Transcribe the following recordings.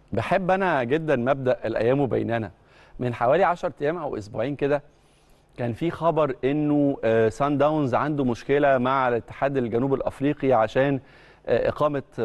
بحب انا جدا مبدا الايام بيننا من حوالي 10 ايام او اسبوعين كده كان في خبر انه آه، سان داونز عنده مشكله مع الاتحاد الجنوب الافريقي عشان آه، اقامه آه،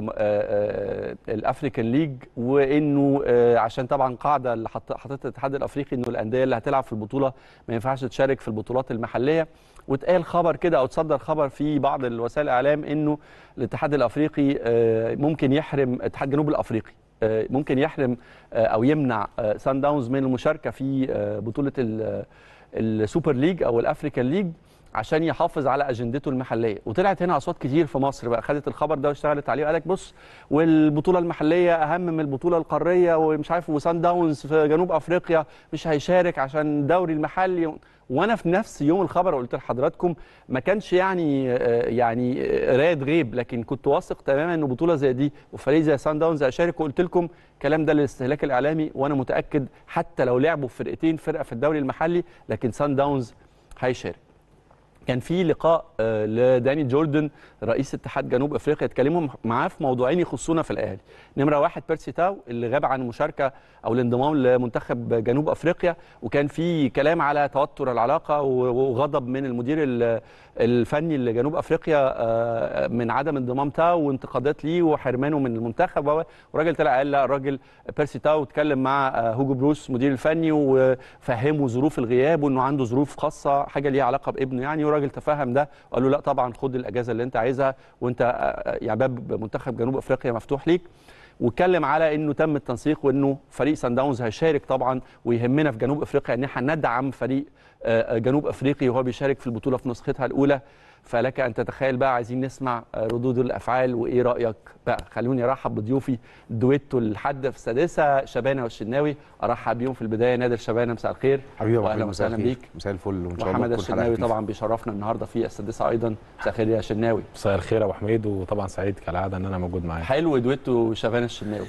آه، الافريكان ليج وانه آه، عشان طبعا قاعده اللي حط- حطتها الاتحاد الافريقي انه الانديه اللي هتلعب في البطوله ما ينفعش تشارك في البطولات المحليه واتقال خبر كده او تصدر خبر في بعض الوسائل الاعلام انه الاتحاد الافريقي آه، ممكن يحرم الاتحاد الجنوب الافريقي آه، ممكن يحرم آه، او يمنع آه، سان داونز من المشاركه في آه، بطوله ال- السوبر ليج او الافريكان ليج عشان يحافظ على اجندته المحليه وطلعت هنا اصوات كتير في مصر بقى خدت الخبر ده واشتغلت عليه وقالك بص والبطوله المحليه اهم من البطوله القاريه ومش عارف وسان داونز في جنوب افريقيا مش هيشارك عشان الدوري المحلي وانا في نفس يوم الخبر قلت لحضراتكم ما كانش يعني آه، يعني قرايه غيب لكن كنت واثق تماما ان بطوله زي دي وفريق زي سان داونز هيشارك وقلت لكم الكلام ده للاستهلاك الاعلامي وانا متاكد حتى لو لعبوا فرقتين فرقه في الدوري المحلي لكن سان داونز هيشارك كان في لقاء آه، لداني جوردن رئيس اتحاد جنوب افريقيا اتكلموا معاه في موضوعين يخصونا في الاهلي نمره واحد بيرسي تاو اللي غاب عن المشاركه او الانضمام لمنتخب جنوب افريقيا وكان في كلام على توتر العلاقه و- وغضب من المدير ال- الفني لجنوب افريقيا آه، من عدم انضمام تاو وانتقادات ليه وحرمانه من المنتخب و- وراجل طلع قال لا الراجل بيرسي تاو اتكلم مع آه، هوجو بروس مدير الفني وفهمه ظروف الغياب وانه عنده ظروف خاصه حاجه ليها علاقه بابنه يعني وراجل تفهم ده وقال له لا طبعا خد الاجازه اللي انت عايزها وانت آه، يعني باب منتخب جنوب افريقيا مفتوح ليك واتكلم على انه تم التنسيق وانه فريق سان داونز هيشارك طبعا ويهمنا في جنوب افريقيا ان احنا ندعم فريق آه، جنوب افريقي وهو بيشارك في البطوله في نسختها الاولى فلك ان تتخيل بقى عايزين نسمع آه، ردود الافعال وايه رايك بقى خلوني ارحب بضيوفي دويتو الحد في السادسه شبانه والشناوي ارحب بيهم في البدايه نادر شبانه مساء الخير حبيبي يا أبو واهلا حميد، مساء وسهلا الخير. بيك مساء الفل وان شاء الله محمد تكون حلقة الشناوي خفيفة. طبعا بيشرفنا النهارده في السادسه ايضا مساء الخير يا شناوي مساء الخير يا ابو حميد وطبعا سعيد كالعاده ان انا موجود معاك حلو دويتو شبانه الشناوي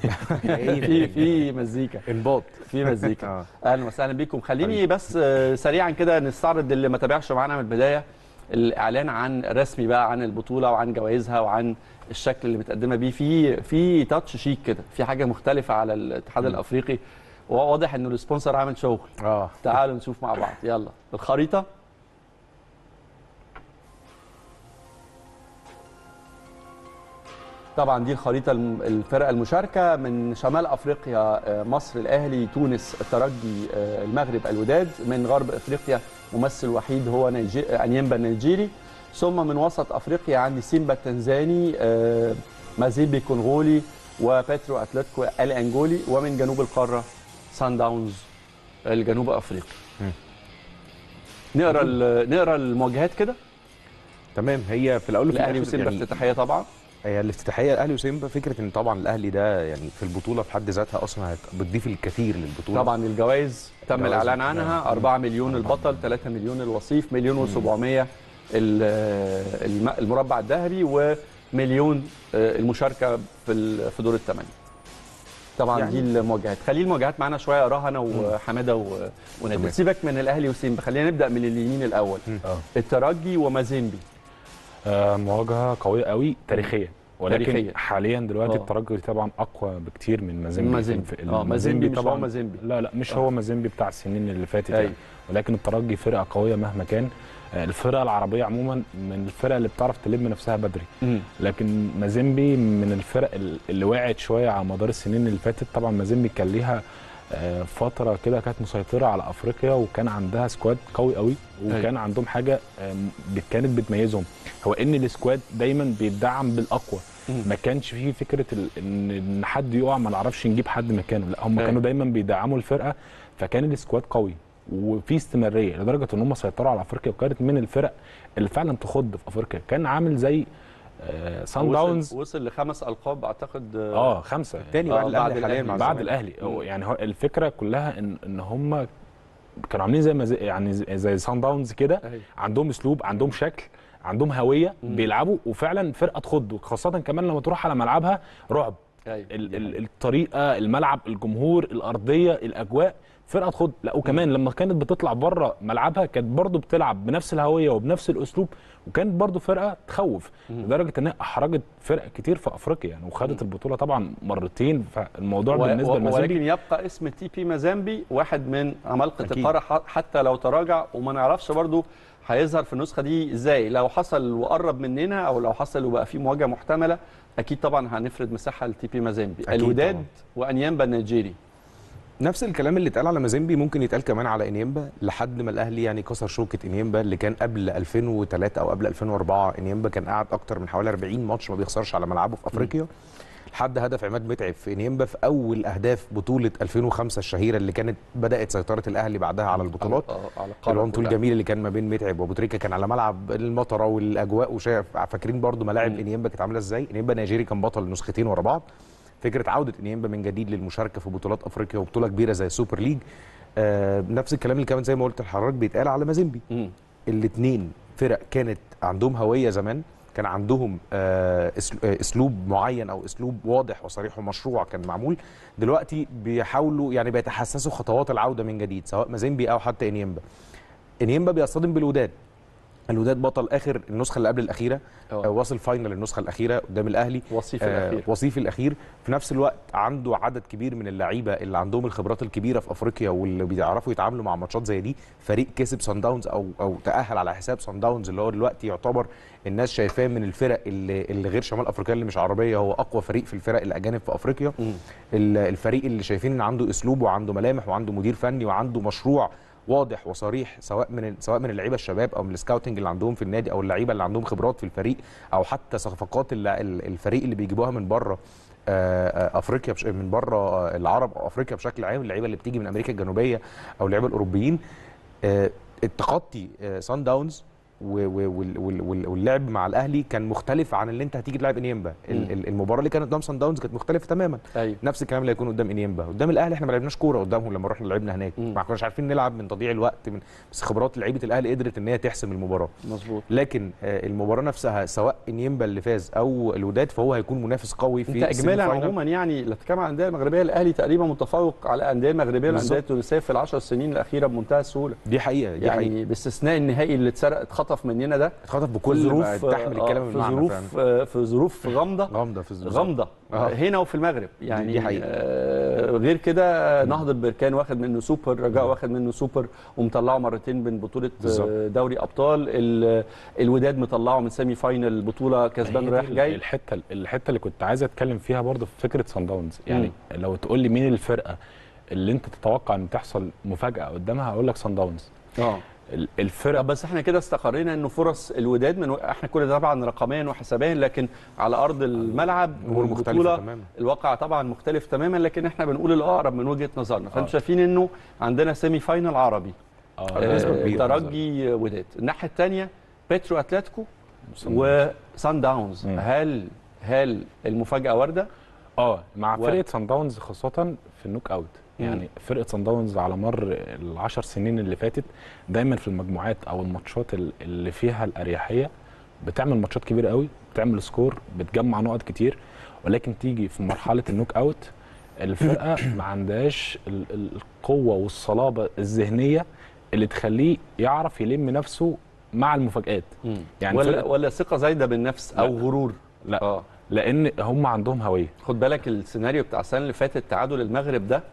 في في مزيكا انباط في مزيكا آه. اهلا وسهلا بيكم خليني بس آه، سريعا كده نستعرض اللي ما تابعش معانا من البدايه الاعلان عن رسمي بقى عن البطوله وعن جوائزها وعن الشكل اللي متقدمه بيه في في تاتش شيك كده في حاجه مختلفه على الاتحاد الافريقي وواضح انه السبونسر عامل شغل اه تعالوا نشوف مع بعض يلا الخريطه طبعا دي الخريطه الم- الفرق المشاركه من شمال افريقيا آه، مصر الاهلي تونس الترجي آه، المغرب الوداد من غرب افريقيا ممثل وحيد هو نيجي... انيمبا النيجيري ثم من وسط افريقيا عندي سيمبا التنزاني آه، مازيمبي كونغولي وبيترو اتلتيكو الانجولي ومن جنوب القاره سان داونز الجنوب افريقي مم. نقرا ال- نقرا المواجهات كده تمام هي في الاول وفي الاهلي الآخر وسيمبا يعني افتتاحيه طبعا هي الافتتاحيه الاهلي وسيمبا فكره ان طبعا الاهلي ده يعني في البطوله في حد ذاتها اصلا هت- بتضيف الكثير للبطوله طبعا الجوائز تم الجوائز الاعلان عنها نعم. 4 مليون البطل 3 مليون الوصيف مليون و700 المربع الذهبي ومليون آه، المشاركه في ال- في دور الثمانيه طبعا يعني- دي المواجهات خلي المواجهات معانا شويه اقراها انا وحماده و- ونادر تمام. سيبك من الاهلي وسيمبا خلينا نبدا من اليمين الاول اه الترجي ومازيمبي آه، مواجهه قويه قوي تاريخيه ولكن تاريخية. حاليا دلوقتي آه. الترجي طبعا اقوى بكتير من مازيمبي مازيمبي. في- آه، مازيمبي مش هو مازيمبي. لا لا مش آه. هو مازيمبي بتاع السنين اللي فاتت أيوة. يعني ولكن الترجي فرقه قويه مهما كان آه، الفرقه العربيه عموما من الفرق اللي بتعرف تلم نفسها بدري مم. لكن مازيمبي من الفرق ال- اللي وقعت شويه على مدار السنين اللي فاتت طبعا مازيمبي كان ليها آه، فتره كده كانت مسيطره على افريقيا وكان عندها سكواد قوي قوي وكان عندهم حاجه آم، بت- كانت بتميزهم هو ان السكواد دايما بيدعم بالاقوى مم. ما كانش فيه فكره ال- ان ان حد يقع ما نعرفش نجيب حد مكانه لا هم أيوة. كانوا دايما بيدعموا الفرقه فكان السكواد قوي وفي استمراريه لدرجه ان هم سيطروا على افريقيا وكانت من الفرق اللي فعلا تخض في افريقيا كان عامل زي آه سان وصل- داونز وصل لخمس القاب اعتقد اه خمسه تاني آه، بعد بعد الاهلي حاليا الأهلي. مع بعد الزمالك. الاهلي مم. هو يعني هو الفكره كلها ان ان هم كانوا عاملين زي ما زي يعني زي- زي سان داونز كده أيوة. عندهم اسلوب عندهم شكل عندهم هويه مم. بيلعبوا وفعلا فرقه تخض خاصه كمان لما تروح على ملعبها رعب أيوة. ال ال الطريقه الملعب الجمهور الارضيه الاجواء فرقه تخد لا وكمان لما كانت بتطلع بره ملعبها كانت برضو بتلعب بنفس الهويه وبنفس الاسلوب وكانت برضو فرقه تخوف لدرجه انها احرجت فرق كتير في افريقيا يعني وخدت البطوله طبعا مرتين فالموضوع و- بالنسبه و- لمازيمبي ولكن يبقى اسم تي بي مازامبي واحد من عمالقه أكيد. القاره ح- حتى لو تراجع وما نعرفش برضو هيظهر في النسخه دي ازاي لو حصل وقرب مننا او لو حصل وبقى في مواجهه محتمله اكيد طبعا هنفرد مساحه لتي بي مازامبي أكيد الوداد طبعاً. وانيامبا النيجيري نفس الكلام اللي اتقال على مازيمبي ممكن يتقال كمان على انيمبا لحد ما الاهلي يعني كسر شوكه انيمبا اللي كان قبل 2003 او قبل 2004 انيمبا كان قاعد اكتر من حوالي 40 ماتش ما بيخسرش على ملعبه في افريقيا لحد هدف عماد متعب في انيمبا في اول اهداف بطوله 2005 الشهيره اللي كانت بدات سيطره الاهلي بعدها على البطولات آه، على القاره العنف كلها. الجميل اللي كان ما بين متعب وابو تريكه كان على ملعب المطره والاجواء وشايف فاكرين برضو ملاعب مم. انيمبا كانت عامله ازاي انيمبا نيجيري كان بطل نسختين ورا بعض فكره عوده انيمبا من جديد للمشاركه في بطولات افريقيا وبطوله كبيره زي السوبر ليج آه نفس الكلام اللي كمان زي ما قلت لحضرتك بيتقال على مازيمبي مم. الاثنين فرق كانت عندهم هويه زمان كان عندهم آه، أسل- آه، اسلوب معين او اسلوب واضح وصريح ومشروع كان معمول دلوقتي بيحاولوا يعني بيتحسسوا خطوات العوده من جديد سواء مازيمبي او حتى انيمبا انيمبا بيصطدم بالوداد الوداد بطل اخر النسخه اللي قبل الاخيره آه. آه، واصل فاينل النسخه الاخيره قدام الاهلي وصيف آه، الاخير وصيف الاخير في نفس الوقت عنده عدد كبير من اللعيبه اللي عندهم الخبرات الكبيره في افريقيا واللي بيعرفوا يتعاملوا مع ماتشات زي دي فريق كسب سان داونز او او تاهل على حساب سان داونز اللي هو دلوقتي يعتبر الناس شايفاه من الفرق اللي, اللي غير شمال افريقيا اللي مش عربيه هو اقوى فريق في الفرق الاجانب في افريقيا مم. ال- الفريق اللي شايفين ان عنده اسلوب وعنده ملامح وعنده مدير فني وعنده مشروع واضح وصريح سواء من سواء من اللعيبه الشباب او من السكاوتنج اللي عندهم في النادي او اللعيبه اللي عندهم خبرات في الفريق او حتى صفقات الل- ال- الفريق اللي بيجيبوها من بره آه، آه، افريقيا بش... من بره آه، العرب او افريقيا بشكل عام اللعيبه اللي بتيجي من امريكا الجنوبيه او اللعيبه الاوروبيين آه، التخطي آه، سان داونز و- و- وال- وال- وال- واللعب مع الاهلي كان مختلف عن اللي انت هتيجي تلعب انيمبا ال- مم. ال- المباراه اللي كانت قدام سان داونز كانت مختلفه تماما ايوه نفس الكلام اللي هيكون قدام انيمبا قدام الاهلي احنا ما لعبناش كوره قدامهم لما رحنا لعبنا هناك مم. ما كناش عارفين نلعب من تضييع الوقت من بس خبرات لعيبه الاهلي قدرت ان هي تحسم المباراه مظبوط لكن آه، المباراه نفسها سواء انيمبا اللي فاز او الوداد فهو هيكون منافس قوي في انت اجمالا السيمي فاينال. عموما يعني لا تتكلم عن الانديه المغربيه الاهلي تقريبا متفوق على الانديه المغربيه والانديه بالظبط. التونسيه في العشر سنين الاخيره بمنتهى السهوله دي حقيقه دي حقيقه يعني باستثناء النهائي اللي اتسرق اتخطف مننا ده اتخطف في بكل ما ظروف تحمل آه، الكلام في المعنى ظروف فعلا. آه، في ظروف غامضه غامضه في الظروف غامضه آه. هنا وفي المغرب يعني دي حقيقة. آه غير كده نهضه بركان واخد منه سوبر رجاء واخد منه سوبر ومطلعه مرتين من بطوله بالظبط. آه، دوري ابطال ال- الوداد مطلعه من سيمي فاينل بطوله كسبان هي دي رايح جاي الحته الحته اللي كنت عايز اتكلم فيها برضو في فكره سان داونز يعني لو تقول لي مين الفرقه اللي انت تتوقع ان تحصل مفاجاه قدامها هقول لك سان داونز اه ال- الفرقه طب بس احنا كده استقرينا انه فرص الوداد من احنا كل ده طبعا رقميا وحسابيا لكن على ارض الملعب امور مختلفه والبطولة تماما الواقع طبعا مختلف تماما لكن احنا بنقول الاقرب من وجهه نظرنا فانتوا آه. شايفين انه عندنا سيمي فاينل عربي اه بنسبة آه، كبيرة. ترجي وداد الناحيه الثانيه بيترو اتلتيكو سان داونز. وسان داونز مم. هل هل المفاجاه وارده اه مع و- فرقه سان داونز خاصه في النوك اوت مم. يعني فرقه سان داونز على مر العشر سنين اللي فاتت دايما في المجموعات او الماتشات ال- اللي فيها الاريحيه بتعمل ماتشات كبيره قوي بتعمل سكور بتجمع نقط كتير ولكن تيجي في مرحله النوك اوت الفرقه ما عندهاش ال- ال- القوه والصلابه الذهنيه اللي تخليه يعرف يلم نفسه مع المفاجآت يعني يعني ولا فرقة- ولا ثقه زايده بالنفس او لا. غرور لا اه لان هم عندهم هويه خد بالك السيناريو بتاع السنه اللي فاتت تعادل المغرب ده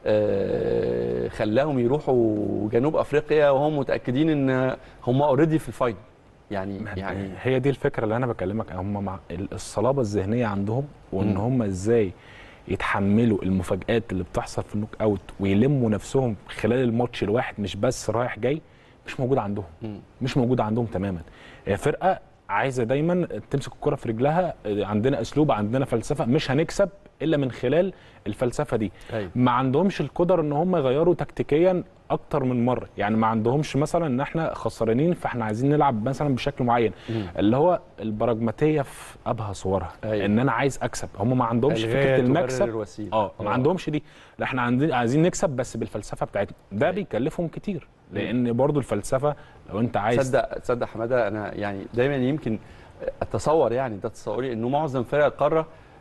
آه، خلاهم يروحوا جنوب افريقيا وهم متاكدين ان هم اوريدي في الفاينل يعني يعني هي دي الفكره اللي انا بكلمك هم مع ال- الصلابه الذهنيه عندهم وان مم. هم ازاي يتحملوا المفاجآت اللي بتحصل في النوك اوت ويلموا نفسهم خلال الماتش الواحد مش بس رايح جاي مش موجود عندهم مم. مش موجود عندهم تماما هي فرقه عايزه دايما تمسك الكره في رجلها عندنا اسلوب عندنا فلسفه مش هنكسب الا من خلال الفلسفه دي أيوة. ما عندهمش القدر ان هم يغيروا تكتيكيا اكتر من مره يعني ما عندهمش مثلا ان احنا خسرانين فاحنا عايزين نلعب مثلا بشكل معين مم. اللي هو البراجماتيه في ابهى صورها أيوة. ان انا عايز اكسب هم ما عندهمش الغاية فكره تبرر المكسب الوسيلة. اه ما عندهمش دي لا احنا عندنا عايزين نكسب بس بالفلسفه بتاعتنا ده بيكلفهم كتير لان برضو الفلسفه لو انت عايز تصدق تصدق حماده انا يعني دايما يمكن اتصور يعني ده تصوري انه معظم فرق القاره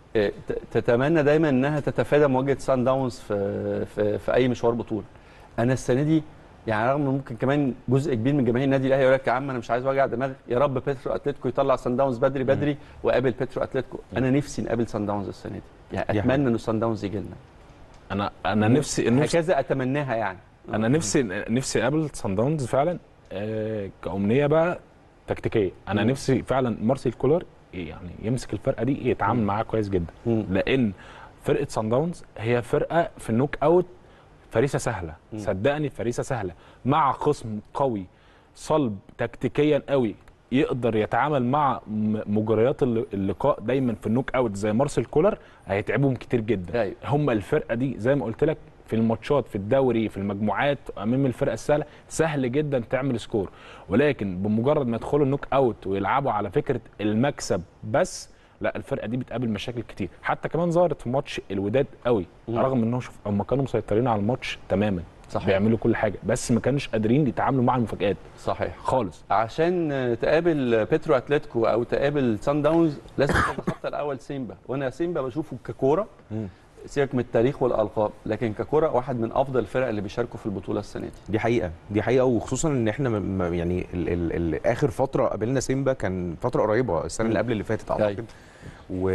آه، ت- تتمنى دايما انها تتفادى مواجهه سان داونز في في, في اي مشوار بطوله انا السنه دي يعني رغم إن ممكن كمان جزء كبير من جماهير النادي الاهلي يقول لك يا عم انا مش عايز وجع دماغ يا رب بيترو اتلتيكو يطلع سان داونز بدري بدري وقابل بيترو اتلتيكو انا نفسي نقابل سان داونز السنه دي يعني دي اتمنى انه سان داونز يجي لنا انا انا نفسي نفسي هكذا اتمناها يعني انا نفسي نفسي اقابل سان داونز فعلا آه، كامنيه بقى تكتيكيه انا مم. نفسي فعلا مارسيل كولر يعني يمسك الفرقه دي يتعامل مم. معاها كويس جدا مم. لان فرقه سان داونز هي فرقه في النوك اوت فريسه سهله مم. صدقني فريسه سهله مع خصم قوي صلب تكتيكيا قوي يقدر يتعامل مع م- مجريات الل- اللقاء دايما في النوك اوت زي مارسيل كولر هيتعبهم كتير جدا أيوة. هم الفرقه دي زي ما قلت لك في الماتشات في الدوري في المجموعات امام الفرقه السهله سهل جدا تعمل سكور ولكن بمجرد ما يدخلوا النوك اوت ويلعبوا على فكره المكسب بس لا الفرقه دي بتقابل مشاكل كتير حتى كمان ظهرت في ماتش الوداد قوي مم. رغم انهم شوف هم كانوا مسيطرين على الماتش تماما صحيح بيعملوا كل حاجه بس ما كانوش قادرين يتعاملوا مع المفاجآت صحيح خالص عشان تقابل بيترو اتلتيكو او تقابل سان داونز لازم تتخطى الاول سيمبا وانا سيمبا بشوفه ككوره مم. سيبك من التاريخ والالقاب لكن ككوره واحد من افضل الفرق اللي بيشاركوا في البطوله السنه دي دي حقيقه دي حقيقه وخصوصا ان احنا م- م- يعني ال ال ال اخر فتره قابلنا سيمبا كان فتره قريبه السنه اللي قبل اللي فاتت أيوة. اعتقد و...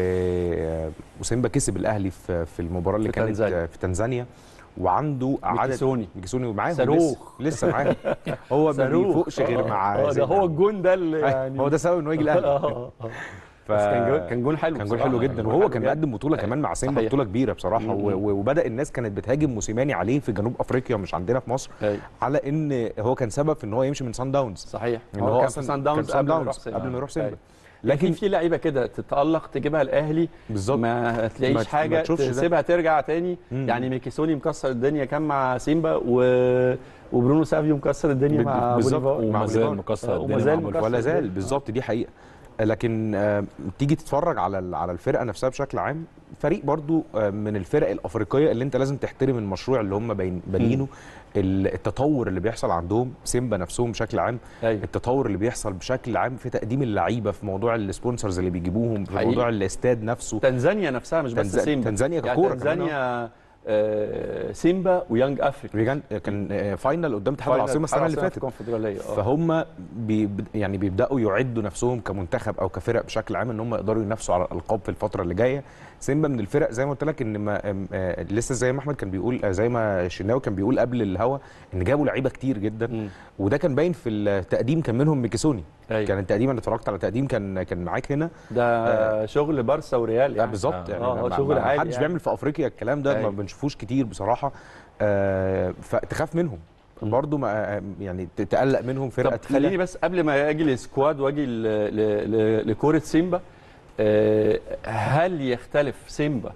وسيمبا كسب الاهلي في في المباراه اللي في كانت تنزانيا. في تنزانيا وعنده عدد ميكيسوني. ميكيسوني ومعاهم صاروخ. لسه, لسه معاهم هو ما صاروخ. بيفوقش غير مع آه، ده سيمبا. هو الجون ده اللي أيوة، يعني هو ده سبب انه يجي الاهلي آه، آه. ف... بس كان جون كان جون حلو كان جول بصراحة. حلو جدا كان وهو جون كان حلو مقدم بطوله كمان مع سيمبا صحيح. بطوله كبيره بصراحه مم. و... و- وبدا الناس كانت بتهاجم موسيماني عليه في جنوب افريقيا مش عندنا في مصر أيوة. على ان هو كان سبب في ان هو يمشي من سان داونز صحيح ان هو كان في أصلاً سان كان داونز في سان قبل ما يروح داونز سيمبا قبل ما يروح سيمبا أيوة. لكن لكن في لعيبه كده تتالق تجيبها الاهلي بالظبط ما ما- تلاقيش ما حاجه تشوفش ده. تسيبها ترجع تاني مم. يعني ميكيسوني مكسر الدنيا كان مع سيمبا و... وبرونو سافيو مكسر الدنيا بال- مع بالظبط. بوليفار مع وما زال بوليفار. مكسر آه، الدنيا وما زال مع بوليفار. مكسر ولا زال الدنيا. بالظبط دي حقيقه لكن آه، تيجي تتفرج على ال- على الفرقه نفسها بشكل عام فريق برضو آه، من الفرق الافريقيه اللي انت لازم تحترم المشروع اللي هم باين- بانينه ال- التطور اللي بيحصل عندهم سيمبا نفسهم بشكل عام أيوة. التطور اللي بيحصل بشكل عام في تقديم اللعيبه في موضوع السبونسرز اللي بيجيبوهم في حقيقي. موضوع الاستاد نفسه تنزانيا نفسها مش بس تنز- سيمبا تنزانيا يعني ككوره كمان، تنزانيا آه، سيمبا ويانج افريكا ريجان كان آه، فاينل قدام اتحاد فاينل العاصمه السنه اللي العاصمة في فاتت الكونفدراليه آه. فهم بي يعني بيبداوا يعدوا نفسهم كمنتخب او كفرق بشكل عام ان هم يقدروا ينافسوا على الالقاب في الفتره اللي جايه سيمبا من الفرق زي ما قلت لك ان ما آم، آه لسه زي ما احمد كان بيقول آه زي ما الشناوي كان بيقول قبل الهوا ان جابوا لعيبه كتير جدا مم. وده كان باين في التقديم كان منهم ميكيسوني أيوة. كان التقديم انا اتفرجت على تقديم كان كان معاك هنا ده شغل بارسا وريال لا يعني بالظبط آه. يعني آه، ما- هو ما- شغل ما عالي حدش يعني. بيعمل في افريقيا الكلام ده ما أيوة. بنشوفوش كتير بصراحه آه فتخاف منهم مم. برضه ما آه، يعني تقلق منهم فرقه طب خليني تقيله بس قبل ما اجي للسكواد واجي ل- ل- ل- لكوره سيمبا آه، هل يختلف سيمبا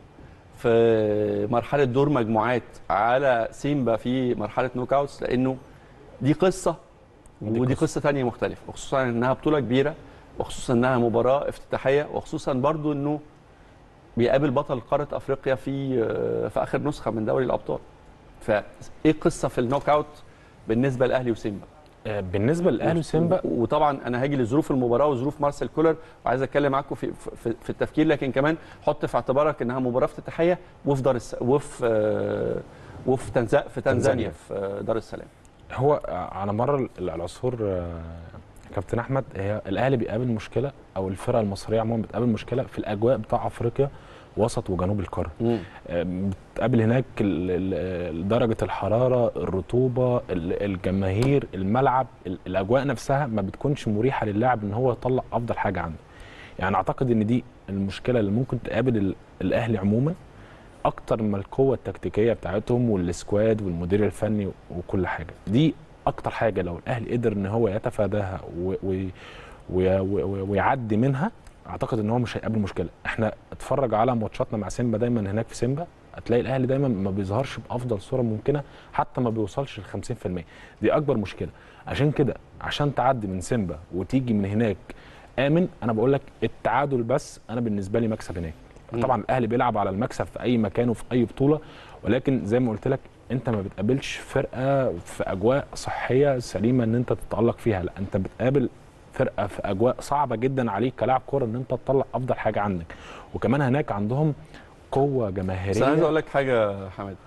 في مرحله دور مجموعات على سيمبا في مرحله نوك اوتس لانه دي قصه ودي ودي قصة. قصه ثانيه مختلفه وخصوصا انها بطوله كبيره وخصوصا انها مباراه افتتاحيه وخصوصا برضو انه بيقابل بطل قاره افريقيا في آه، في اخر نسخه من دوري الابطال فايه القصه في النوك اوت بالنسبه للاهلي وسيمبا آه، بالنسبه للاهلي وسيمبا و- وطبعا انا هاجي لظروف المباراه وظروف مارسيل كولر وعايز اتكلم معاكم في, في في التفكير لكن كمان حط في اعتبارك انها مباراه افتتاحيه وفي دار الس... وفي آه، وفي تنزا... في تنزانيا تنزانيا. في آه، دار السلام هو على مر ال- العصور آه، كابتن احمد هي الاهلي بيقابل مشكله او الفرق المصريه عموما بتقابل مشكله في الاجواء بتاع افريقيا وسط وجنوب القاره آه، بتقابل هناك ال- ال- درجه الحراره الرطوبه ال- الجماهير الملعب ال- الاجواء نفسها ما بتكونش مريحه للاعب ان هو يطلع افضل حاجه عنده يعني اعتقد ان دي المشكله اللي ممكن تقابل ال- الاهلي عموما اكتر من القوه التكتيكيه بتاعتهم والسكواد والمدير الفني وكل حاجه دي اكتر حاجه لو الاهلي قدر ان هو يتفاداها و و و و ويعدي منها اعتقد ان هو مش هيقابل مشكله احنا اتفرج على ماتشاتنا مع سيمبا دايما هناك في سيمبا هتلاقي الاهلي دايما ما بيظهرش بافضل صوره ممكنه حتى ما بيوصلش ل 50% دي اكبر مشكله عشان كده عشان تعدي من سيمبا وتيجي من هناك امن انا بقول لك التعادل بس انا بالنسبه لي مكسب هناك مم. طبعا الاهلي بيلعب على المكسب في اي مكان وفي اي بطوله ولكن زي ما قلت لك انت ما بتقابلش فرقه في اجواء صحيه سليمه ان انت تتالق فيها لا انت بتقابل فرقه في اجواء صعبه جدا عليك كلاعب كوره ان انت تطلع افضل حاجه عندك وكمان هناك عندهم قوه بس انا عايز جماهيريه اقول لك حاجه يا حماد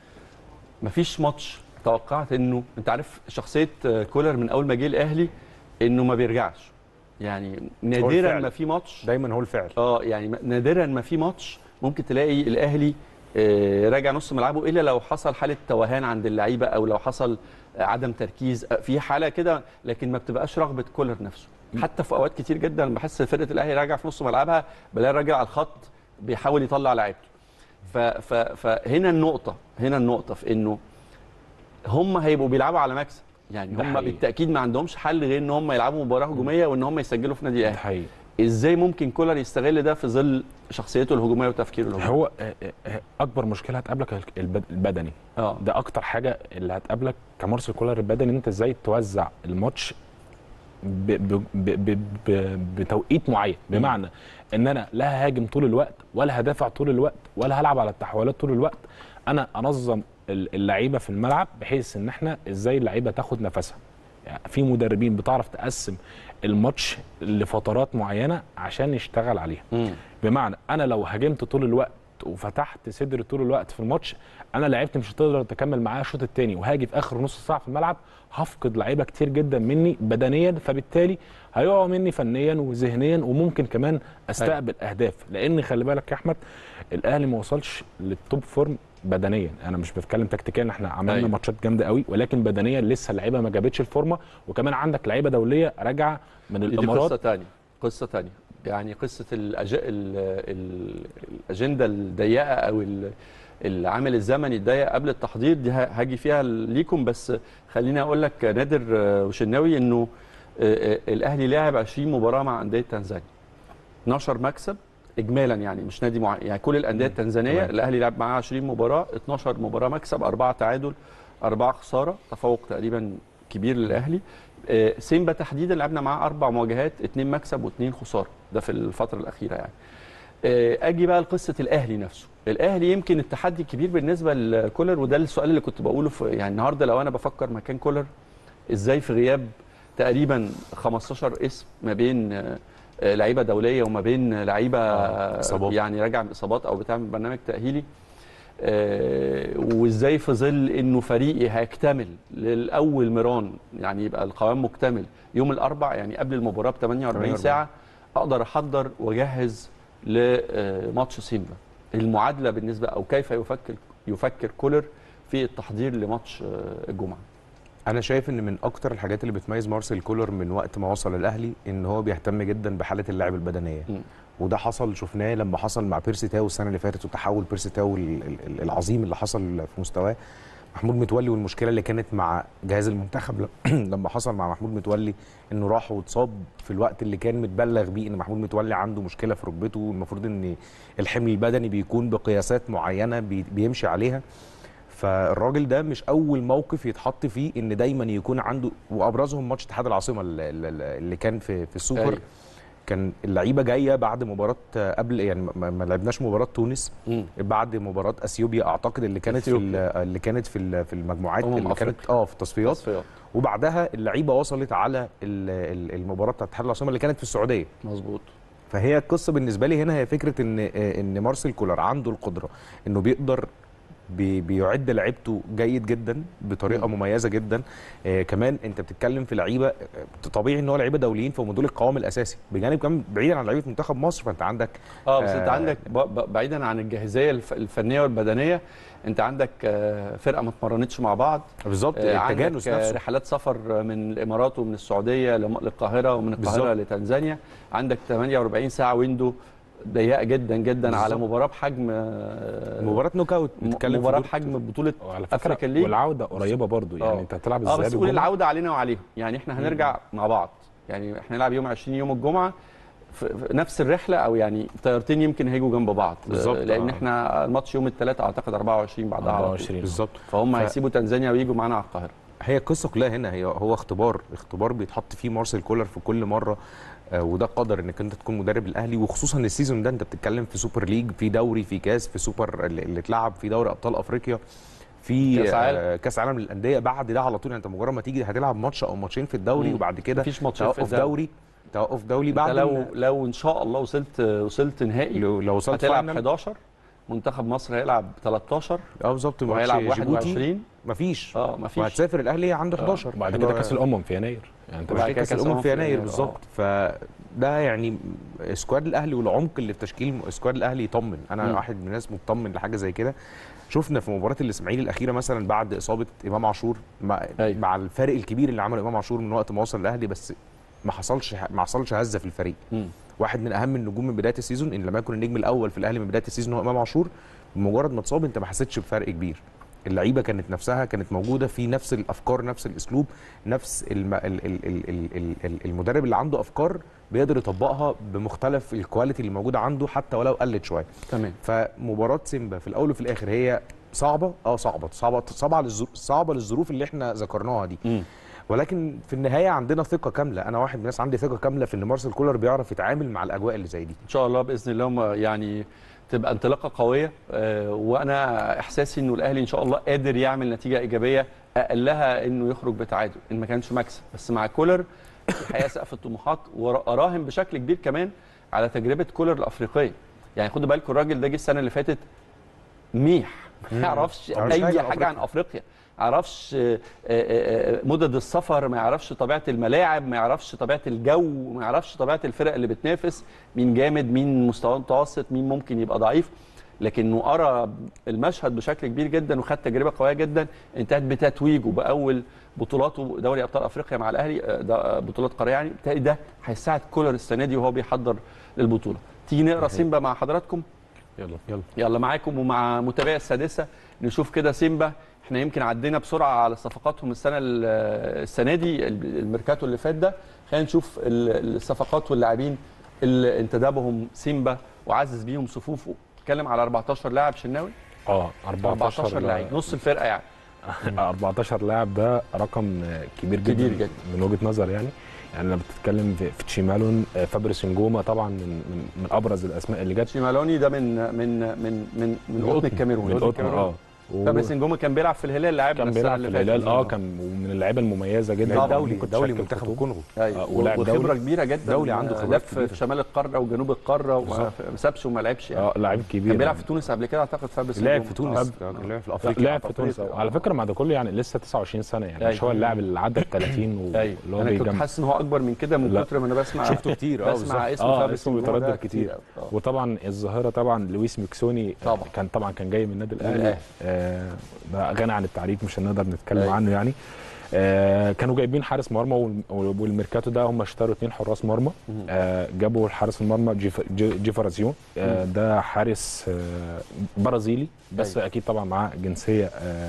مفيش ماتش توقعت انه انت عارف شخصيه كولر من اول ما جه الاهلي انه ما بيرجعش يعني نادرا الفعل. ما في ماتش دايما هو الفعل اه يعني نادرا ما في ماتش ممكن تلاقي الاهلي آه، راجع نص ملعبه الا لو حصل حاله توهان عند اللعيبه او لو حصل آه، عدم تركيز آه، في حاله كده لكن ما بتبقاش رغبه كولر نفسه حتى في اوقات كتير جدا بحس فرقه الاهلي راجع في نص ملعبها بلاقي راجع على الخط بيحاول يطلع لعيبته ف- ف- فهنا النقطه هنا النقطه في انه هم هيبقوا بيلعبوا على مكسب يعني ده هم حقيقي. بالتاكيد ما عندهمش حل غير ان هم يلعبوا مباراه هجوميه وان هم يسجلوا في نادي ده الاهلي حقيقي ازاي ممكن كولر يستغل ده في ظل شخصيته الهجوميه وتفكيره الهجومي هو آه، آه، آه، اكبر مشكله هتقابلك الب- البدني اه ده اكتر حاجه اللي هتقابلك كمارسيل كولر البدني ان انت ازاي توزع الماتش ب ب ب ب ب بتوقيت معين بمعنى ان انا لا ههاجم طول الوقت ولا هدافع طول الوقت ولا هلعب على التحولات طول الوقت انا انظم ال- اللعيبه في الملعب بحيث ان احنا ازاي اللعيبه تاخد نفسها يعني في مدربين بتعرف تقسم الماتش لفترات معينه عشان يشتغل عليها مم. بمعنى انا لو هاجمت طول الوقت وفتحت صدري طول الوقت في الماتش انا لعيبتي مش هتقدر تكمل معايا الشوط الثاني وهاجي في اخر نص ساعه في الملعب هفقد لعيبه كتير جدا مني بدنيا فبالتالي هيقعوا مني فنيا وذهنيا وممكن كمان استقبل اهداف لان خلي بالك يا احمد الاهلي ما وصلش للتوب فورم بدنيا انا مش بتكلم تكتيكيا احنا عملنا أيوة. ماتشات جامده قوي ولكن بدنيا لسه اللعيبه ما جابتش الفورمه وكمان عندك لعيبه دوليه راجعه من دي الامارات قصه تانية قصه تانية يعني قصه الأج... ال... ال... الاجنده الضيقه او ال... العامل الزمني الضيق قبل التحضير دي ه- هاجي فيها ليكم بس خليني اقول لك نادر آه، وشناوي انه آه، آه، الاهلي لعب 20 مباراه مع انديه تنزانيا 12 مكسب اجمالا يعني مش نادي معين يعني كل الانديه التنزانيه تمام. الاهلي لعب معاه 20 مباراه 12 مباراه مكسب اربعه تعادل اربعه خساره تفوق تقريبا كبير للاهلي آه، سيمبا تحديدا لعبنا معاه اربع مواجهات اثنين مكسب واثنين خساره ده في الفتره الاخيره يعني آه، اجي بقى لقصه الاهلي نفسه الاهلي يمكن التحدي الكبير بالنسبه لكولر وده السؤال اللي كنت بقوله في يعني النهارده لو انا بفكر مكان كولر ازاي في غياب تقريبا 15 اسم ما بين آه، آه، لعيبه دوليه وما بين لعيبه آه، إصابات. يعني راجع من اصابات او بتعمل برنامج تاهيلي آه، وازاي في ظل انه فريقي هيكتمل للاول مران يعني يبقى القوام مكتمل يوم الاربع يعني قبل المباراه ب 48 48 ساعه اقدر احضر واجهز لماتش سيمبا المعادله بالنسبه او كيف يفكر يفكر كولر في التحضير لماتش آه، الجمعه انا شايف ان من اكتر الحاجات اللي بتميز مارسيل كولر من وقت ما وصل الاهلي ان هو بيهتم جدا بحاله اللاعب البدنيه مم. وده حصل شفناه لما حصل مع بيرسي تاو السنه اللي فاتت وتحول بيرسي تاو ال- ال- العظيم اللي حصل في مستواه محمود متولي والمشكله اللي كانت مع جهاز المنتخب ل- لما حصل مع محمود متولي انه راح واتصاب في الوقت اللي كان متبلغ بيه ان محمود متولي عنده مشكله في ركبته المفروض ان الحمل البدني بيكون بقياسات معينه بي- بيمشي عليها فالراجل ده مش اول موقف يتحط فيه ان دايما يكون عنده وابرزهم ماتش اتحاد العاصمه اللي- اللي اللي كان في في السوبر أيوة. كان اللعيبه جايه بعد مباراه قبل يعني ما- ما لعبناش مباراه تونس مم. بعد مباراه اثيوبيا اعتقد اللي كانت في ال- اللي كانت في ال- في المجموعات أمم اللي كانت أفريقيا. اه في التصفيات تصفيات وبعدها اللعيبه وصلت على ال- ال- المباراه بتاعت اتحاد العاصمه اللي كانت في السعوديه مظبوط فهي القصه بالنسبه لي هنا هي فكره ان ان مارسيل كولر عنده القدره انه بيقدر بي- بيعد لعيبته جيد جدا بطريقه مم. مميزه جدا آه كمان انت بتتكلم في لعيبه آه، طبيعي ان هو لعيبه دوليين فهم دول القوام الاساسي بجانب كمان بعيدا عن لعيبه منتخب مصر فانت عندك اه بس انت آه، عندك ب- ب- بعيدا عن الجاهزيه الف- الفنيه والبدنيه انت عندك آه، فرقه ما اتمرنتش مع بعض بالظبط آه، عندك التجانس آه، نفسه رحلات سفر من الامارات ومن السعوديه لم- للقاهره ومن القاهره بالظبط. لتنزانيا عندك 48 ساعه ويندو ضيقه جدا جدا على بالظبط. مباراه بحجم آه، مباراه نوك اوت م- بتتكلم في مباراه دور- بحجم بطوله وعلى أفريقيا فكره ليج. والعوده قريبه برضو يعني آه. انت هتلعب اه الذهاب بس قول الجمعة. العوده علينا وعليهم يعني احنا هنرجع مع بعض يعني احنا نلعب يوم 20 يوم الجمعه في في نفس الرحله او يعني طيارتين يمكن هيجوا جنب بعض بالظبط، آه، لان آه. احنا الماتش يوم الثلاث اعتقد 24 بعدها على طول 24 بالظبط فهم ف- هيسيبوا تنزانيا ويجوا معانا على القاهره هي القصه كلها هنا هي هو اختبار اختبار بيتحط فيه مارسيل كولر في كل مره آه، وده قدر انك انت تكون مدرب الاهلي وخصوصا السيزون ده انت بتتكلم في سوبر ليج في دوري في كاس في سوبر اللي اللي اتلعب في دوري ابطال افريقيا في كأس عالم. آه، كاس عالم للانديه بعد ده على طول يعني انت مجرد ما تيجي هتلعب ماتش او ماتشين في الدوري مم. وبعد كده مفيش ماتشين في توقف الدوري. دوري توقف دولي انت بعد لو ال- لو ان شاء الله وصلت وصلت نهائي لو لو وصلت هتلعب فاينل 11 منتخب مصر هيلعب 13 اه بالظبط ماتش وهيلعب جيبوتي 21 مفيش اه مفيش وهتسافر الاهلي عنده 11 وبعد كده كاس الامم في يناير يعني انت وبعد بعد كده كده كاس الامم في يناير آه. بالظبط فده يعني سكواد الاهلي والعمق اللي في تشكيل سكواد الاهلي يطمن انا مم. واحد من الناس مطمن لحاجه زي كده شفنا في مباراه الاسماعيلي الاخيره مثلا بعد اصابه امام عاشور مع, أيوة. مع الفارق الكبير اللي عمله امام عاشور من وقت ما وصل الاهلي بس ما حصلش ما حصلش هزه في الفريق مم. واحد من اهم النجوم من بدايه السيزون ان لم يكن النجم الاول في الاهلي من بدايه السيزون هو امام عاشور بمجرد ما اتصاب انت ما حسيتش بفرق كبير اللعيبه كانت نفسها كانت موجوده في نفس الافكار نفس الاسلوب نفس الم... ال... ال... ال... ال... ال... ال- المدرب اللي عنده افكار بيقدر يطبقها بمختلف الكواليتي اللي موجوده عنده حتى ولو قلت شويه تمام فمباراه سيمبا في الاول وفي الاخر هي صعبه اه صعبه صعبه صعبه للظروف صعبه للظروف اللي احنا ذكرناها دي مم. ولكن في النهايه عندنا ثقه كامله انا واحد من الناس عندي ثقه كامله في ان مارسيل كولر بيعرف يتعامل مع الاجواء اللي زي دي ان شاء الله باذن الله هم يعني تبقى انطلاقه قويه آه، وانا احساسي انه الاهلي ان شاء الله قادر يعمل نتيجه ايجابيه اقلها انه يخرج بتعادل ان ما كانش مكسب بس مع كولر الحقيقه سقف الطموحات واراهن بشكل كبير كمان على تجربه كولر الافريقيه يعني خدوا بالكم الراجل ده جه السنه اللي فاتت ميح ما يعرفش ما يعرفش اي حاجة عن حاجه عن افريقيا ما يعرفش آه، آه، آه، مدد السفر ما يعرفش طبيعه الملاعب ما يعرفش طبيعه الجو ما يعرفش طبيعه الفرق اللي بتنافس مين جامد مين مستوى متوسط مين ممكن يبقى ضعيف لكنه ارى المشهد بشكل كبير جدا وخد تجربه قويه جدا انتهت بتتويجه باول بطولاته دوري ابطال افريقيا مع الاهلي آه، ده آه، بطولات قاريه يعني بالتالي ده هيساعد كولر السنه دي وهو بيحضر للبطوله تيجي نقرا سيمبا مع حضراتكم يلا يلا يلا معاكم ومع متابعي السادسه نشوف كده سيمبا احنا يمكن عدينا بسرعه على صفقاتهم السنه ال- السنه دي الميركاتو اللي فات ده خلينا نشوف ال- الصفقات واللاعبين اللي انتدبهم سيمبا وعزز بيهم صفوفه اتكلم على 14 لاعب شناوي اه 14 14 لاعب نص الفرقه يعني 14 لاعب ده رقم كبير جدا كبير جدا. من وجهه نظر يعني يعني لما بتتكلم في في تشيمالون آه، فابريس نجوما طبعا من من, من ابرز الاسماء اللي جت شيمالوني ده من من من من من قطن الكاميرون من قطن اه و- فابريس نجوما كان بيلعب في الهلال لاعب كان السنة بيلعب في اللي فاتت. الهلال اه كان من اللعيبه المميزه جدا طبعاً. اللي دولي ممكن دولي تشارك منتخب البطولة. الكونغو ايوه آه، ولاعب وخبره دولي. كبيره جدا دولي عنده خبرات لف كبيرة. في شمال القاره وجنوب القاره وما سابش وما لعبش يعني اه لعيب كبير كان بيلعب يعني. في تونس قبل كده اعتقد فابريس لعب نجوما. في تونس آه. آه، كان لعب في لا، الافريقي لعب في تونس أفريقيا. آه. على فكره مع ده كله يعني لسه 29 سنه يعني أيوة. مش هو اللاعب اللي عدى ال 30 واللي ايوه هو انا كنت بيجمع حاسس ان هو اكبر من كده من لا. كتر ما انا بسمع شفته كتير اه بسمع بالظبط اسم اه فابريس اسمه نجوما ده بيتردد كتير أوي. آه. وطبعا الظاهره طبعا لويس ميكسوني طبعا. كان طبعا كان جاي من النادي الأهلي. الاهلي آه ده غني عن التعريف مش هنقدر نتكلم أيوة. عنه يعني آه كانوا جايبين حارس مرمى وال- والميركاتو ده هم اشتروا اثنين حراس مرمى مم. آه جابوا الحارس المرمى جيف جي- جيفرازيون آه ده حارس آه برازيلي بس أيوة. اكيد طبعا معاه جنسيه آه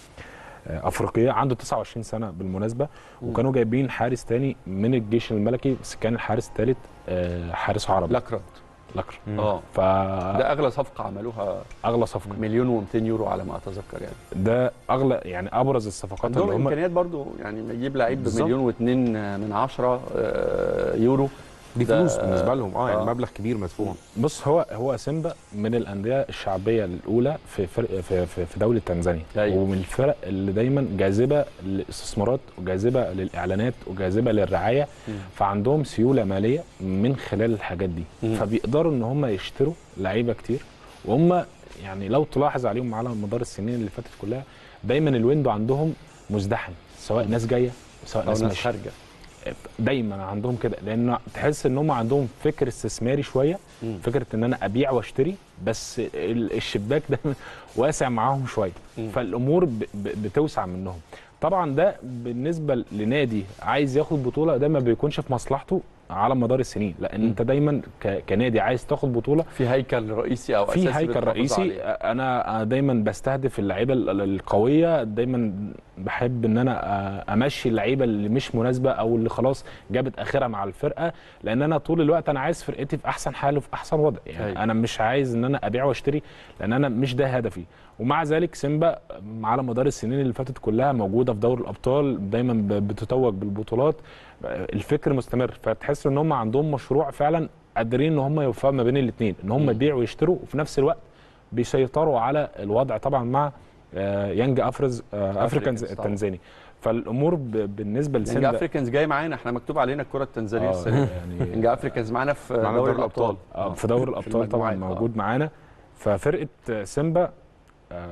آه، افريقيه عنده 29 سنه بالمناسبه مم. وكانوا جايبين حارس تاني من الجيش الملكي بس كان الحارس الثالث حارس عربي لاكراد لكر اه فاغلى ده اغلى صفقه عملوها صفقه مليون و200 يورو على ما اتذكر يعني ده اغلى يعني ابرز الصفقات عندهم اللي هم امكانيات برضو يعني ما يجيب لعيب بالظبط. بمليون واثنين من عشرة آه، يورو دي ده- فلوس بالنسبه لهم اه يعني آه. مبلغ كبير مدفوع بص هو هو سيمبا من الانديه الشعبيه الاولى في فرق في في, في دوله تنزانيا أيوة. ومن الفرق اللي دايما جاذبه للاستثمارات وجاذبه للاعلانات وجاذبه للرعايه مم. فعندهم سيوله ماليه من خلال الحاجات دي مم. فبيقدروا ان هم يشتروا لعيبه كتير وهم يعني لو تلاحظ عليهم على مدار السنين اللي فاتت كلها دايما الويندو عندهم مزدحم سواء ناس جايه سواء او ناس ناس ماشيه خارجه دايما عندهم كده لان تحس ان هم عندهم فكر استثماري شويه مم. فكره ان انا ابيع واشتري بس ال- الشباك ده واسع معاهم شويه مم. فالامور ب- ب- بتوسع منهم طبعا ده بالنسبه لنادي عايز ياخد بطوله ده ما بيكونش في مصلحته على مدار السنين لان مم. انت دايما ك- كنادي عايز تاخد بطوله في هيكل رئيسي او في اساسي هيكل بتحافظ رئيسي عليه. انا أنا دايما بستهدف اللعيبه ال- ال- القويه دايما بحب ان انا أ- امشي اللعيبه اللي مش مناسبه او اللي خلاص جابت اخرها مع الفرقه لان انا طول الوقت انا عايز فرقتي في احسن حال وفي احسن وضع يعني أيوة. انا مش عايز ان انا ابيع واشتري لان انا مش ده هدفي ومع ذلك سيمبا على مدار السنين اللي فاتت كلها موجوده في دوري الابطال دايما ب- بتتوج بالبطولات الفكر مستمر فتحس ان هم عندهم مشروع فعلا قادرين ان هم يوفقوا ما بين الاثنين ان هم مم. يبيعوا ويشتروا وفي نفس الوقت بيسيطروا على الوضع طبعا مع آه، يانج افرز آه، افريكانز أفريكانز طبعاً. التنزاني فالامور ب- بالنسبه ينجا لسيمبا افريكانز جاي معانا احنا مكتوب علينا الكره التنزانيه آه، السنه دي يعني ينجا افريكانز معانا في معانا دوري دوري الابطال آه، في دوري الابطال طبعا المجموعات، آه. موجود معانا ففرقه سيمبا آه،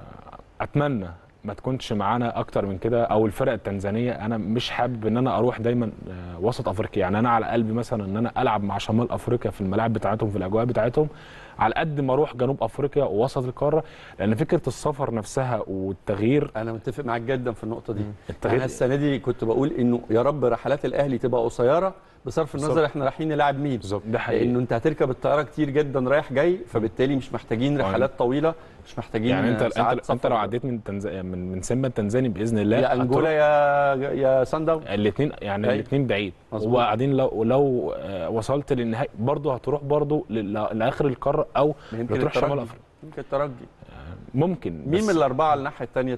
اتمنى ما تكونش معانا اكتر من كده او الفرق التنزانيه انا مش حابب ان انا اروح دايما آه، وسط افريقيا يعني انا على قلبي مثلا ان انا العب مع شمال افريقيا في الملاعب بتاعتهم في الاجواء بتاعتهم على قد ما اروح جنوب افريقيا ووسط القاره لان فكره السفر نفسها والتغيير انا متفق معاك جدا في النقطه دي انا التغيير السنه دي كنت بقول انه يا رب رحلات الاهلي تبقى قصيره بصرف النظر بالظبط. احنا رايحين نلعب مين بالظبط ده حقيقي لانه انت هتركب الطياره كتير جدا رايح جاي فبالتالي مش محتاجين طيب. رحلات طويله مش محتاجين يعني انت ساعات انت, انت سفر. لو عديت من تنزانيا من من سيمبا التنزاني باذن الله يا انجولا يا يا سان داون الاثنين يعني أيوة. الاثنين بعيد مظبوط. وبعدين لو لو آه، وصلت للنهائي برضه هتروح برضه ل- لاخر القاره او يمكن بتروح شمال الترجي افريقيا يمكن الترجي ممكن مين بس من الاربعه الناحيه الثانيه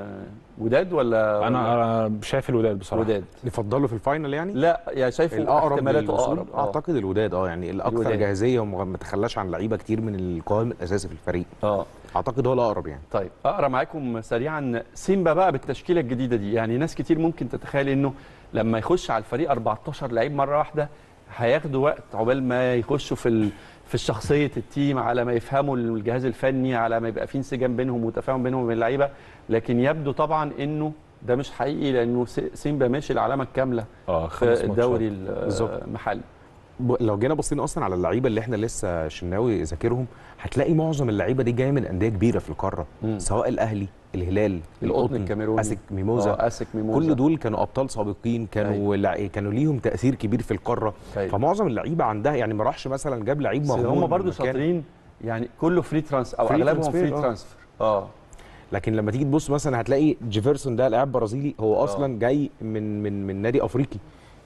وداد ولا انا انا شايف الوداد بصراحه وداد نفضله في الفاينل يعني لا يا شايفه الاقرب احتمالاته للوصول اقرب آه. اعتقد الوداد اه يعني الاكثر الوداد. جاهزيه وما تخلاش عن لعيبه كتير من القوام الاساسي في الفريق اه اعتقد هو الاقرب يعني طيب اقرا معاكم سريعا سيمبا بقى بالتشكيله الجديده دي يعني ناس كتير ممكن تتخيل انه لما يخش على الفريق 14 لعيب مره واحده هياخدوا وقت عقبال ما يخشوا في ال... في شخصيه التيم على ما يفهموا الجهاز الفني على ما يبقى في انسجام بينهم وتفاهم بينهم وبين اللعيبه لكن يبدو طبعا انه ده مش حقيقي لانه س- سيمبا ماشي العلامه الكامله اه في خمس ماتشات. الدوري بالظبط. المحلي ب- لو جينا بصينا اصلا على اللعيبه اللي احنا لسه شناوي ذاكرهم هتلاقي معظم اللعيبه دي جايه من انديه كبيره في القاره مم. سواء الاهلي الهلال القطن الكاميروني اسك ميموزا آه، اسك ميموزا كل دول كانوا ابطال سابقين كانوا لع... كانوا ليهم تاثير كبير في القاره أيوة. فمعظم اللعيبه عندها يعني ما راحش مثلا جاب لعيب بس مغمور هم من برضو مكان. شاطرين يعني كله فري ترانس او Free اغلبهم transfer، فري آه. ترانسفير اه لكن لما تيجي تبص مثلا هتلاقي جيفرسون ده لاعب برازيلي هو اصلا جاي من من من نادي افريقي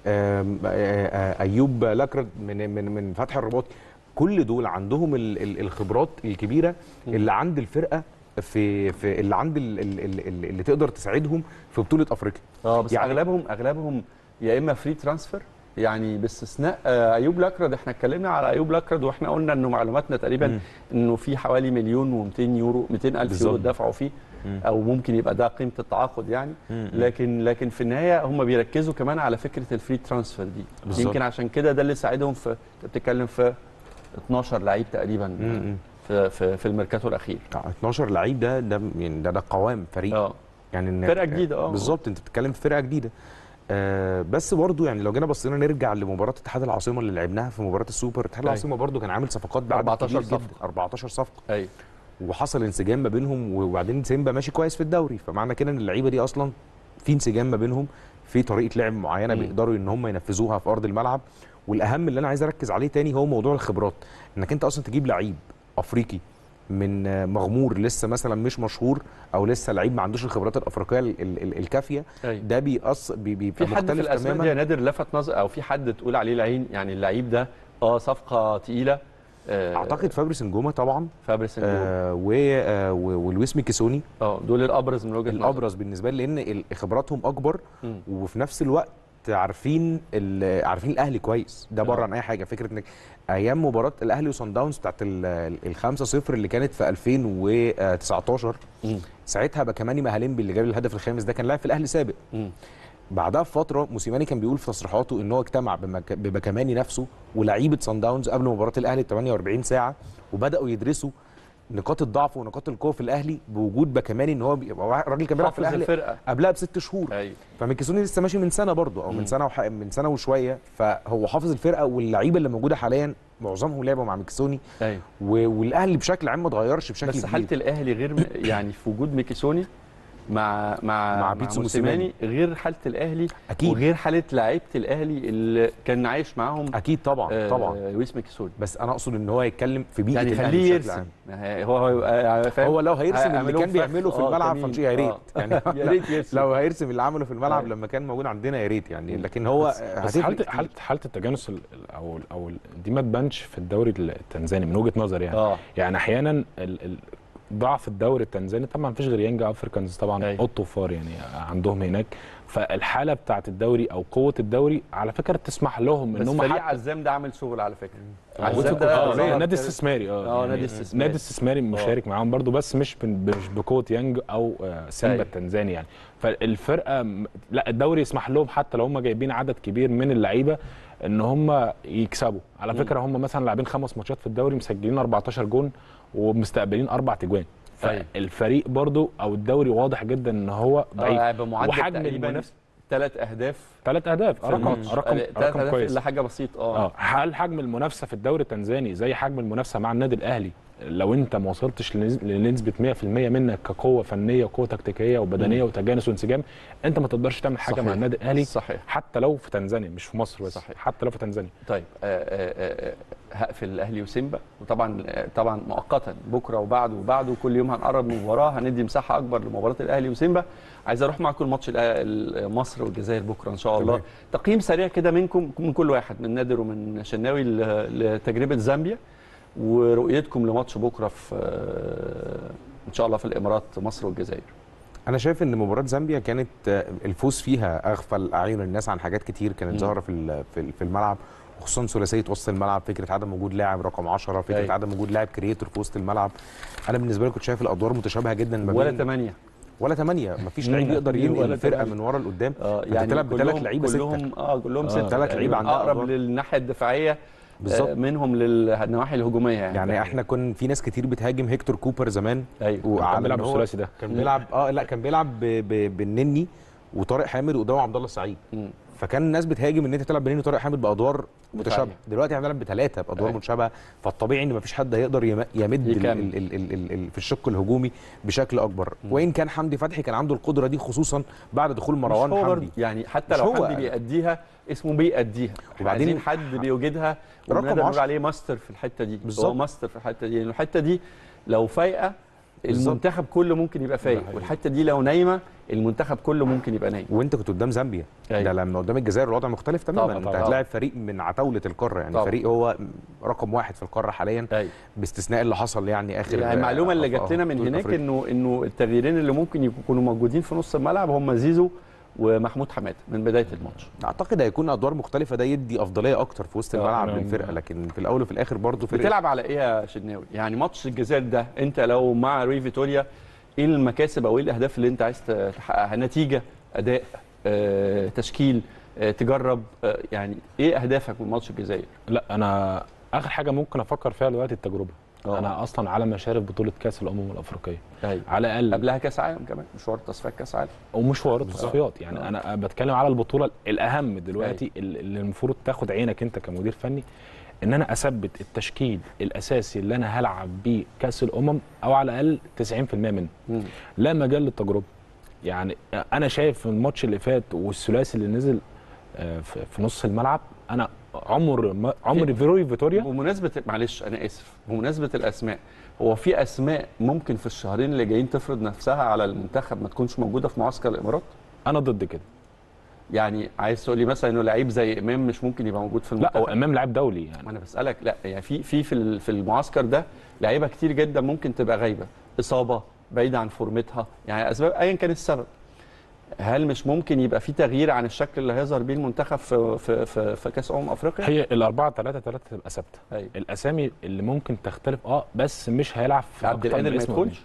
آم، آه، آه، ايوب لاكرد من من من فتح الرباطي كل دول عندهم ال- ال- الخبرات الكبيره اللي عند الفرقه في في اللي عند ال- ال- ال- ال- اللي تقدر تساعدهم في بطوله افريقيا اه بس يعني- يعني اغلبهم اغلبهم يا اما فري ترانسفير يعني باستثناء آه، ايوب لاكرد احنا اتكلمنا على ايوب لاكرد واحنا قلنا انه معلوماتنا تقريبا مم. انه في حوالي مليون و200 يورو 200 الف بالظبط. يورو دفعوا فيه مم. او ممكن يبقى ده قيمه التعاقد يعني مم. لكن لكن في النهايه هم بيركزوا كمان على فكره الفري ترانسفير دي بالظبط. يمكن عشان كده ده اللي ساعدهم في انت بتتكلم في 12 لعيب تقريبا مم. في في, في الميركاتو الاخير آه، 12 لعيب ده ده يعني ده, ده قوام فريق اه يعني إنك- فرقة جديدة، آه. بالظبط انت بتتكلم في فرقه جديده آه بس برضو يعني لو جينا بصينا نرجع لمباراه اتحاد العاصمه اللي لعبناها في مباراه السوبر اتحاد أيوة. العاصمه برضو كان عامل صفقات بعد 14 كبير جدا صفقة. 14 صفقه ايوه وحصل انسجام ما بينهم وبعدين سيمبا ماشي كويس في الدوري فمعنى كده ان اللعيبه دي اصلا في انسجام ما بينهم في طريقه لعب معينه مم. بيقدروا ان هم ينفذوها في ارض الملعب والاهم اللي انا عايز اركز عليه تاني هو موضوع الخبرات انك انت اصلا تجيب لعيب افريقي من آه، مغمور لسه مثلا مش مشهور او لسه لعيب ما عندوش الخبرات الافريقيه ال- ال- الكافيه ايوه ده بيقص بي- بيبقى في حد في مختلف الاسماء دي يا تماما نادر لفت نظر او في حد تقول عليه العين يعني اللعيب ده اه صفقه تقيله آه اعتقد فابريس نجوما طبعا فابريس آه آه و آه و- ولويس ميكيسوني اه دول الابرز من وجهه نظري. الابرز بالنسبه لي لان ال- خبراتهم اكبر مم. وفي نفس الوقت عارفين ال- عارفين الاهلي كويس ده بره آه. عن اي حاجه فكره انك ايام مباراه الاهلي وصن داونز بتاعت ال 5 0 اللي كانت في 2019 مم. ساعتها بكماني مهالمبي اللي جاب الهدف الخامس ده كان لاعب في الاهلي سابق مم. بعدها بفتره موسيماني كان بيقول في تصريحاته ان هو اجتمع بمك... ببكماني نفسه ولعيبه صن داونز قبل مباراه الاهلي ب 48 ساعه وبداوا يدرسوا نقاط الضعف ونقاط القوه في الاهلي بوجود بكماني ان هو بيبقى واحد- راجل كان بيلعب في حافظ الاهلي الفرقه قبلها بست شهور ايوه فميكيسوني لسه ماشي من سنه برضه او مم. من سنه وح... من سنه وشويه فهو حافظ الفرقه واللعيبه اللي موجوده حاليا معظمهم لعبوا مع ميكيسوني ايوه و... والاهلي بشكل عام ما اتغيرش بشكل بس كبير حاله الاهلي غير م- يعني في وجود ميكيسوني مع مع مع بيتسو موسيماني غير حاله الاهلي اكيد وغير حاله لعيبه الاهلي اللي كان عايش معاهم اكيد طبعا آه طبعا لويس ميكيسوني بس انا اقصد ان هو يتكلم في بيئه يعني الاهلي خليه بشكل يرسم عام ما هي- هو هو يبقى فاهم هو لو هيرسم اللي هيعملوا كان فخ. بيعمله في آه، الملعب كمين. فمش يا ريت آه. يعني يا ريت يرسم لو هيرسم اللي عمله في الملعب أيوة. لما كان موجود عندنا يا ريت يعني لكن هو بس, بس هتفرق حاله كتير. حاله حاله التجانس ال- ال- او ال- او ال- دي ما تبانش في الدوري التنزاني من وجهه نظري يعني اه يعني احيانا ال ال ضعف الدوري التنزاني طبعا مفيش غير يانج افريكانز طبعا أيوة. اوتو فار يعني عندهم هناك فالحاله بتاعت الدوري او قوه الدوري على فكره تسمح لهم بس ان هم فريق حتى عزام ده عامل شغل على فكره موجود عزام في ده آه، ظهر نادي كده- استثماري اه آه، يعني نادي استثماري. نادي استثماري مشارك معاهم برضو بس مش ب- مش بقوه يانج او آه، سيمبا أيوة. التنزاني يعني فالفرقه م- لا الدوري يسمح لهم حتى لو هم جايبين عدد كبير من اللعيبه ان هم يكسبوا على مم. فكره هم مثلا لاعبين خمس ماتشات في الدوري مسجلين 14 جون ومستقبلين اربع تجوان أيوة. فالفريق برضو او الدوري واضح جدا ان هو بعيد آه بمعدل وحجم تقريبا المنافسه ثلاث اهداف ثلاث اهداف في رقم الماتش. رقم ثلاث رقم أهداف كويس الا حاجه بسيطه اه اه هل حجم المنافسه في الدوري التنزاني زي حجم المنافسه مع النادي الاهلي لو انت ما وصلتش لنز- لنسبه 100% منك كقوه فنيه وقوه تكتيكيه وبدنيه وتجانس وانسجام انت ما تقدرش تعمل حاجه صحيح. مع النادي الاهلي صحيح حتى لو في تنزانيا مش في مصر بس صحيح. حتى لو في تنزانيا طيب آه، آه، آه، هقفل الاهلي وسيمبا وطبعا آه، طبعا مؤقتا بكره وبعده وبعده كل يوم هنقرب من مباراه هندي مساحه اكبر لمباراه الاهلي وسيمبا عايز اروح معاكم ماتش مصر والجزائر بكره ان شاء الله تمام. تقييم سريع كده منكم من كل واحد من نادر ومن شناوي ل- لتجربه زامبيا ورؤيتكم لماتش بكره في آه، ان شاء الله في الامارات مصر والجزائر انا شايف ان مباراه زامبيا كانت آه، الفوز فيها اغفل اعين الناس عن حاجات كتير مم. كانت ظاهره في ال- في ال- في الملعب خصوصا ثلاثيه وسط الملعب فكره عدم وجود لاعب رقم 10 فكره أيوة. عدم وجود لاعب كرييتور في وسط الملعب انا بالنسبه لي كنت شايف الادوار متشابهه جدا ما ولا بين- ثمانيه ولا ثمانيه مفيش مم. لعيب يقدر ولا ينقل الفرقه تمانية. من ورا لقدام اه أنت بتلعب بثلاث كلهم- لعيبة ستة. كلهم اه كلهم آه. سته ثلاث لعيبة عندها اقرب أدوار. للناحيه الدفاعيه بالظبط. آه، منهم للنواحي الهجوميه يعني يعني احنا كنا في ناس كتير بتهاجم هيكتور كوبر زمان ايوه كان وعلى بيلعب إن هو الثلاثي ده كان بيلعب اه لا كان بيلعب ب- ب- بالنني وطارق حامد وقدامه عبد الله السعيد مم. فكان الناس بتهاجم ان انت تلعب بالنني وطارق حامد بادوار متشابهه دفاعية. دلوقتي احنا بنلعب بثلاثه بادوار أيوة. متشابهه فالطبيعي ان مفيش حد هيقدر يم- يمد ال يكمل. ال ال ال ال ال في الشق الهجومي بشكل اكبر وان كان حمدي فتحي كان عنده القدره دي خصوصا بعد دخول مروان مش هو حمدي برضه يعني حتى مش لو هو. حد بيأديها اسمه بيأديها وبعدين وبعدين حد بيوجدها رقم ونقدر نقول 10. عليه ماستر في الحته دي بالظبط. هو ماستر في الحته دي لان الحته دي لو فايقه بالظبط. المنتخب كله ممكن يبقى فايق حقيقي. والحته دي لو نايمه المنتخب كله ممكن يبقى نايم وانت كنت قدام زامبيا أيوة. ده لما قدام الجزائر الوضع مختلف تماما طبعاً، انت طبعاً. هتلاعب فريق من عتاوله القاره يعني طبعاً. فريق هو رقم واحد في القاره حاليا ايوه باستثناء اللي حصل يعني اخر يعني المعلومه اللي جات لنا من بطولة هناك أفريقيا. انه انه التغييرين اللي ممكن يكونوا موجودين في نص الملعب هم زيزو ومحمود حماده من بدايه الماتش اعتقد هيكون ادوار مختلفه ده يدي افضليه اكتر في وسط آه، الملعب نعم. للفرقه لكن في الاول وفي الاخر برضه فرقه بتلعب على ايه يا شناوي يعني ماتش الجزائر ده انت لو مع روي فيتوريا ايه المكاسب او ايه الاهداف اللي انت عايز تحققها نتيجه اداء آه، تشكيل آه، تجرب آه، يعني ايه اهدافك من ماتش الجزائر لا انا اخر حاجه ممكن افكر فيها دلوقتي التجربه آه. انا اصلا على مشارف بطوله كاس الامم الافريقيه ايوه على الاقل قبلها كاس عالم كمان مشوار تصفيات كاس عالم ومشوار بالظبط. التصفيات يعني آه. انا بتكلم على البطوله الاهم دلوقتي اللي المفروض تاخد عينك انت كمدير فني ان انا اثبت التشكيل الاساسي اللي انا هلعب بيه كاس الامم او على الاقل 90% منه مم. لا مجال للتجربه يعني انا شايف في الماتش اللي فات والثلاثي اللي نزل آه، في في نص الملعب انا عمر ما- عمر فيروي فيتوريا بمناسبه معلش انا اسف بمناسبه الاسماء هو في اسماء ممكن في الشهرين اللي جايين تفرض نفسها على المنتخب ما تكونش موجوده في معسكر الامارات انا ضد كده يعني عايز تقول لي مثلا انه لعيب زي امام مش ممكن يبقى موجود في لا المنتخب هو امام لاعب دولي يعني ما انا بسالك لا يعني في في في ال- في المعسكر ده لعيبه كتير جدا ممكن تبقى غايبه اصابه بعيده عن فورمتها يعني اسباب ايا كان السبب هل مش ممكن يبقى في تغيير عن الشكل اللي هيظهر بيه المنتخب في في في, في كاس امم افريقيا هي الأربعة ثلاثة ثلاثة تبقى ثابتة أيوة. الأسامي اللي ممكن تختلف اه بس مش هيلعب في عبد أكتر من القادر ما اسم يدخلش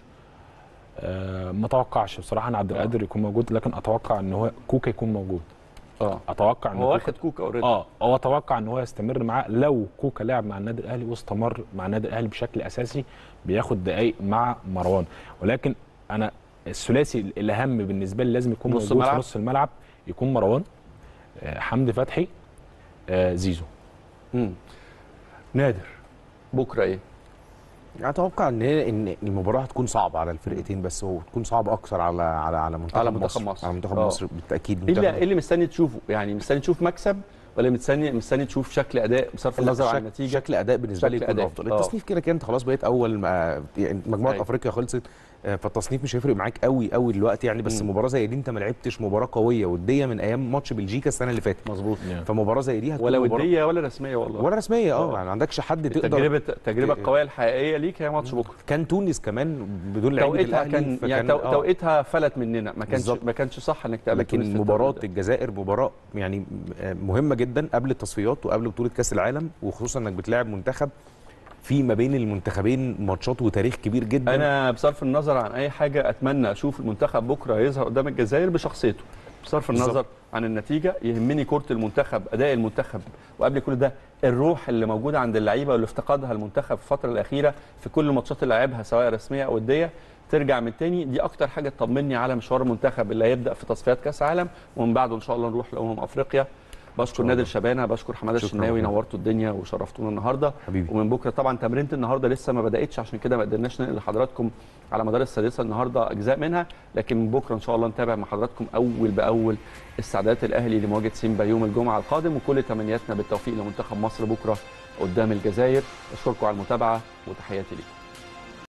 آه ما اتوقعش بصراحة أنا عبد آه. القادر يكون موجود لكن أتوقع إن هو كوكا يكون موجود اه أتوقع إن هو كوكا واخد كوكا اوريدي اه هو اتوقع ان هو يستمر معاه لو كوكا لعب مع النادي الاهلي واستمر مع النادي الاهلي بشكل اساسي بياخد دقائق مع مروان ولكن انا الثلاثي الاهم بالنسبه لي لازم يكون نص موجود الملعب؟ في نص الملعب يكون مروان آه حمدي فتحي آه زيزو مم. نادر بكره ايه اتوقع ان هي ان المباراه هتكون صعبه على الفرقتين بس هو تكون صعبه اكثر على على على منتخب على منتخب مصر. مصر. على منتخب آه. مصر بالتاكيد ايه اللي, منتخب- إيه اللي مستني تشوفه يعني مستني تشوف مكسب ولا مستني مستني تشوف شكل اداء بصرف لا، النظر عن شك- النتيجه شكل اداء بالنسبه لي شكل يكون أداء. افضل آه. التصنيف كده كده انت خلاص بقيت اول ما يعني مجموعه أيوة. افريقيا خلصت آه، فالتصنيف مش هيفرق معاك قوي قوي دلوقتي يعني بس مم. مباراه زي دي انت ما لعبتش مباراه قويه وديه من ايام ماتش بلجيكا السنه اللي فاتت مظبوط فمباراه زي دي هتكون ولا مباراة- وديه ولا رسميه والله ولا رسميه اه آه. يعني ما عندكش حد تقدر التجربه التجربه القويه الحقيقيه ليك هي ماتش بكره كان تونس كمان بدون لعيبه توقيتها الاهلي كان فكان- يعني تو- آه. توقيتها فلت مننا ما كانش بالظبط. ما كانش صح انك تقابل تونس لكن في مباراه التوقيت ده. الجزائر مباراه يعني آه، مهمه جدا قبل التصفيات وقبل بطوله كاس العالم وخصوصا انك بتلاعب منتخب في ما بين المنتخبين ماتشات وتاريخ كبير جدا انا بصرف النظر عن اي حاجه اتمنى اشوف المنتخب بكره يظهر قدام الجزائر بشخصيته بصرف بالظبط. النظر عن النتيجه يهمني كره المنتخب اداء المنتخب وقبل كل ده الروح اللي موجوده عند اللعيبه واللي افتقدها المنتخب في الفتره الاخيره في كل الماتشات اللي لعبها سواء رسميه او وديه ترجع من تاني دي اكتر حاجه تطمني على مشوار المنتخب اللي هيبدا في تصفيات كاس عالم ومن بعده ان شاء الله نروح لامم افريقيا بشكر نادر شبانه بشكر حماده شكراً الشناوي والله. نورتوا الدنيا وشرفتونا النهارده حبيبي ومن بكره طبعا تمرينه النهارده لسه ما بداتش عشان كده ما قدرناش ننقل لحضراتكم على مدار السادسه النهارده اجزاء منها لكن من بكره ان شاء الله نتابع مع حضراتكم اول باول استعدادات الاهلي لمواجهه سيمبا يوم الجمعه القادم وكل تمنياتنا بالتوفيق لمنتخب مصر بكره قدام الجزائر اشكركم على المتابعه وتحياتي ليكم